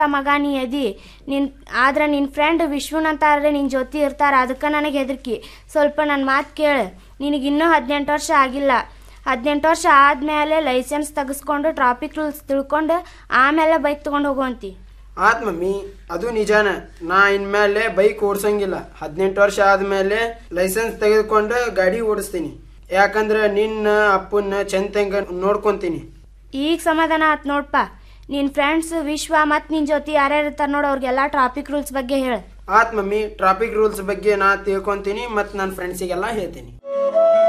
ಮಗ ನೀ ಎದಿ ನಿನ್ ಆದ್ರೆ ನಿನ್ನ ಫ್ರೆಂಡ್ ವಿಶ್ವನಂತಾರ್ರೆ ನಿನ್ನ ಜೊತೆ ಇರ್ತಾರ ಅದಕ್ಕೆ ನನಗೆ ಹೆದರ್ಕಿ ಸ್ವಲ್ಪ ನನ್ನ ಮಾತು ಕೇಳು ನಿನಗೆ ಇನ್ನೂ ಹದಿನೆಂಟು ವರ್ಷ ಆಗಿಲ್ಲ ಹದಿನೆಂಟು ವರ್ಷ ಆದಮೇಲೆ ಲೈಸೆನ್ಸ್ ತೆಗೆಸ್ಕೊಂಡು ಟ್ರಾಫಿಕ್ ರೂಲ್ಸ್ ತಿಳ್ಕೊಂಡು ಆಮೇಲೆ ಬೈಕ್ ತೊಗೊಂಡು ಹೋಗುವಂತಿ ಆತ್ ಮಮ್ಮಿ ಅದು ನಿಜಾನ ನಾ ಇನ್ಮೇಲೆ ಬೈಕ್ ಓಡ್ಸಂಗಿಲ್ಲ ಹದಿನೆಂಟು ವರ್ಷ ಆದ್ಮೇಲೆ ಲೈಸೆನ್ಸ್ ತೆಗೆದುಕೊಂಡು ಗಾಡಿ ಓಡಿಸ್ತೀನಿ ಯಾಕಂದ್ರೆ ನಿನ್ನ ಅಪ್ಪನ್ನ ಚಂದಂಗ ನೋಡ್ಕೊಂತೀನಿ ಈಗ ಸಮಾಧಾನ ಆತ್ ನೋಡ್ಪ ನಿನ್ನ ಫ್ರೆಂಡ್ಸ್ ವಿಶ್ವ ಮತ್ತು ನಿನ್ನ ಜೊತೆ ಯಾರ್ಯಾರು ಇರ್ತಾರೆ ನೋಡು ಅವ್ರಿಗೆಲ್ಲ ಟ್ರಾಫಿಕ್ ರೂಲ್ಸ್ ಬಗ್ಗೆ ಹೇಳು ಆತ್ ಮಮ್ಮಿ ಟ್ರಾಫಿಕ್ ರೂಲ್ಸ್ ಬಗ್ಗೆ ನಾ ತಿಳ್ಕೊಂತೀನಿ ಮತ್ತು ನನ್ನ ಫ್ರೆಂಡ್ಸಿಗೆಲ್ಲ ಹೇಳ್ತೀನಿ